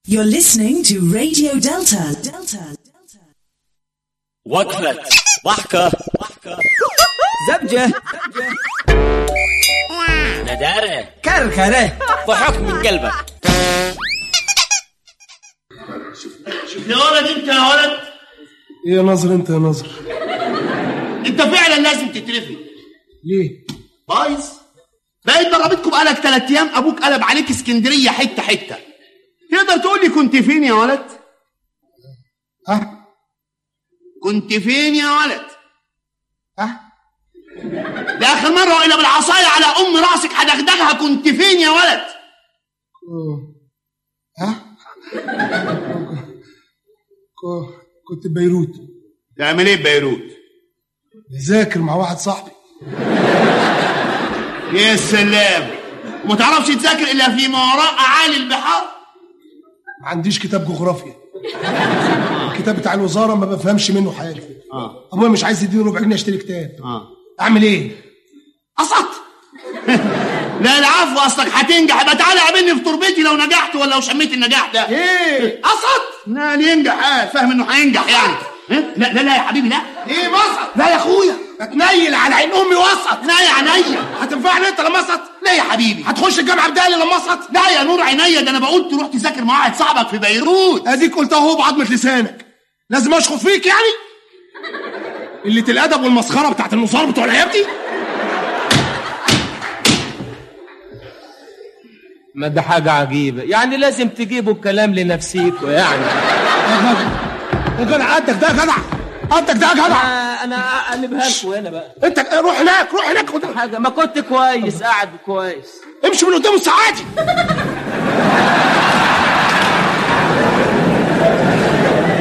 You're listening to Radio Delta. Delta. وقفة ضحكة زبجة ندارة كركرة ضحك من قلبك شوف يا ولد انت يا ولد ايه يا ناظر انت يا ناظر انت فعلا لازم تترفي ليه بايظ بقيت ضربتكم بقالك ثلاث ايام ابوك قلب عليك اسكندريه حته حته تقدر تقول لي كنت فين يا ولد ها كنت فين يا ولد ها ده اخر مره والا بالعصايه على ام راسك هدغدغها كنت فين يا ولد ها ك- كنت في بيروت تعمل ايه في بيروت بذاكر مع واحد صاحبي يا سلام وما تعرفش تذاكر الا في ما وراء اعالي البحار ما عنديش كتاب جغرافيا الكتاب بتاع الوزاره ما بفهمش منه حاجه اه ابويا مش عايز يديني ربع جنيه اشتري كتاب اه اعمل ايه قصدت لا العفو اصلك هتنجح يبقى تعالى قابلني في تربتي لو نجحت ولا لو شميت النجاح ده ايه قصد لا ينجح اه فاهم انه هينجح يعني ها؟ لا لا لا يا حبيبي لا ايه وسط لا يا اخويا اتنيل على عين امي وسط لا يا عينيا هتنفعني انت لما وسط لا يا حبيبي هتخش الجامعه بدالي لما وسط لا يا نور عينيا ده انا بقول تروح تذاكر مع واحد صاحبك في بيروت اديك قلت اهو بعضمه لسانك لازم اشخط فيك يعني قله الادب والمسخره بتاعت النصارى بتوع العيال دي ما ده حاجة عجيبة يعني لازم تجيبوا الكلام لنفسيكوا يعني يا جدع قدك ده يا جدع قدك ده يا جدع أنا أنا أقلبها لكم هنا بقى انت روح هناك روح هناك خد حاجة ما كنت كويس قاعد كويس امشي من قدام الساعاتي